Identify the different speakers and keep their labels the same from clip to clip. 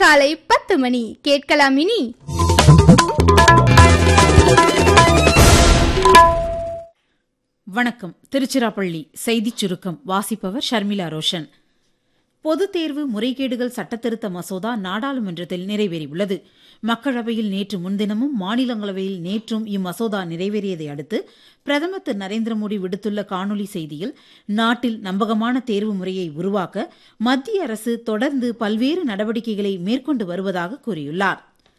Speaker 1: காலை பத்து மணி கேட்கலாம் இனி
Speaker 2: வணக்கம் திருச்சிராப்பள்ளி செய்திச் சுருக்கம் வாசிப்பவர் ஷர்மிளா ரோஷன் பொதுத் தேர்வு முறைகேடுகள் சட்டத்திருத்த மசோதா நாடாளுமன்றத்தில் நிறைவேறியுள்ளது மக்களவையில் நேற்று முன்தினமும் மாநிலங்களவையில் நேற்றும் இம்மசோதா நிறைவேறியதை அடுத்து பிரதமர் திரு நரேந்திர மோடி விடுத்துள்ள காணொலி செய்தியில் நாட்டில் நம்பகமான தேர்வு முறையை உருவாக்க மத்திய அரசு தொடர்ந்து பல்வேறு நடவடிக்கைகளை மேற்கொண்டு வருவதாக கூறியுள்ளார்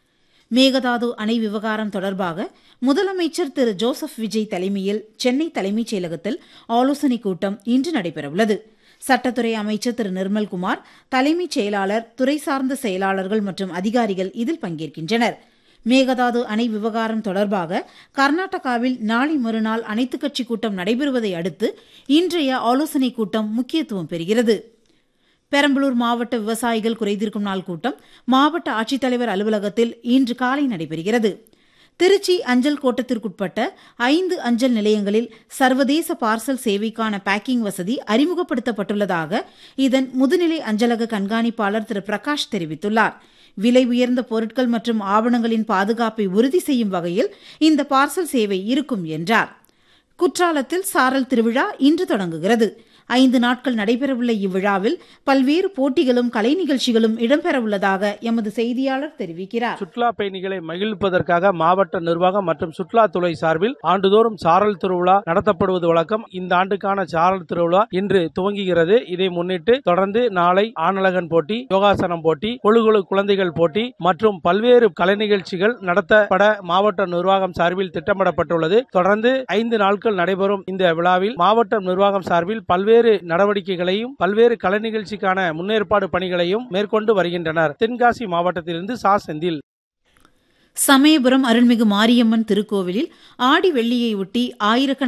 Speaker 2: மேகதாது அணை விவகாரம் தொடர்பாக முதலமைச்சர் திரு ஜோசப் விஜய் தலைமையில் சென்னை தலைமைச் செயலகத்தில் ஆலோசனைக் கூட்டம் இன்று நடைபெறவுள்ளது சட்டத்துறை அமைச்சர் திரு நிர்மல்குமார் தலைமைச் செயலாளர் துறை சார்ந்த செயலாளர்கள் மற்றும் அதிகாரிகள் இதில் பங்கேற்கின்றனர் மேகதாது அணை விவகாரம் தொடர்பாக கர்நாடகாவில் நாளை மறுநாள் அனைத்துக் கட்சி கூட்டம் நடைபெறுவதை அடுத்து இன்றைய ஆலோசனைக் கூட்டம் முக்கியத்துவம் பெறுகிறது பெரம்பலூர் மாவட்ட விவசாயிகள் குறைதீர்க்கும் நாள் கூட்டம் மாவட்ட ஆட்சித்தலைவர் அலுவலகத்தில் இன்று காலை நடைபெறுகிறது திருச்சி அஞ்சல் கோட்டத்திற்குட்பட்ட ஐந்து அஞ்சல் நிலையங்களில் சர்வதேச பார்சல் சேவைக்கான பேக்கிங் வசதி அறிமுகப்படுத்தப்பட்டுள்ளதாக இதன் முதுநிலை அஞ்சலக கண்காணிப்பாளர் திரு பிரகாஷ் தெரிவித்துள்ளார் விலை உயர்ந்த பொருட்கள் மற்றும் ஆவணங்களின் பாதுகாப்பை உறுதி செய்யும் வகையில் இந்த பார்சல் சேவை இருக்கும் என்றார் குற்றாலத்தில் சாரல் திருவிழா இன்று தொடங்குகிறது ஐந்து நாட்கள் நடைபெறவுள்ள இவ்விழாவில் பல்வேறு போட்டிகளும் கலை நிகழ்ச்சிகளும் இடம்பெறவுள்ளதாக எமது செய்தியாளர் தெரிவிக்கிறார்
Speaker 3: சுற்றுலா பயணிகளை மகிழ்விப்பதற்காக மாவட்ட நிர்வாகம் மற்றும் சுற்றுலாத்துறை சார்பில் ஆண்டுதோறும் சாரல் திருவிழா நடத்தப்படுவது வழக்கம் இந்த ஆண்டுக்கான சாரல் திருவிழா இன்று துவங்குகிறது இதை முன்னிட்டு தொடர்ந்து நாளை ஆனழகன் போட்டி யோகாசனம் போட்டி கொழு கொழு குழந்தைகள் போட்டி மற்றும் பல்வேறு கலை நிகழ்ச்சிகள் நடத்தப்பட மாவட்ட நிர்வாகம் சார்பில் திட்டமிடப்பட்டுள்ளது தொடர்ந்து ஐந்து நாட்கள் நடைபெறும் இந்த விழாவில் மாவட்ட நிர்வாகம் சார்பில் பல்வேறு நடவடிக்கைகளையும் பல்வேறு கலை நிகழ்ச்சிக்கான முன்னேற்பாடு பணிகளையும் மேற்கொண்டு வருகின்றனர் தென்காசி மாவட்டத்திலிருந்து சா செந்தில்
Speaker 2: சமயபுரம் அருள்மிகு மாரியம்மன் திருக்கோவிலில் ஆடி வெள்ளியை ஒட்டி ஆயிரக்கணக்கான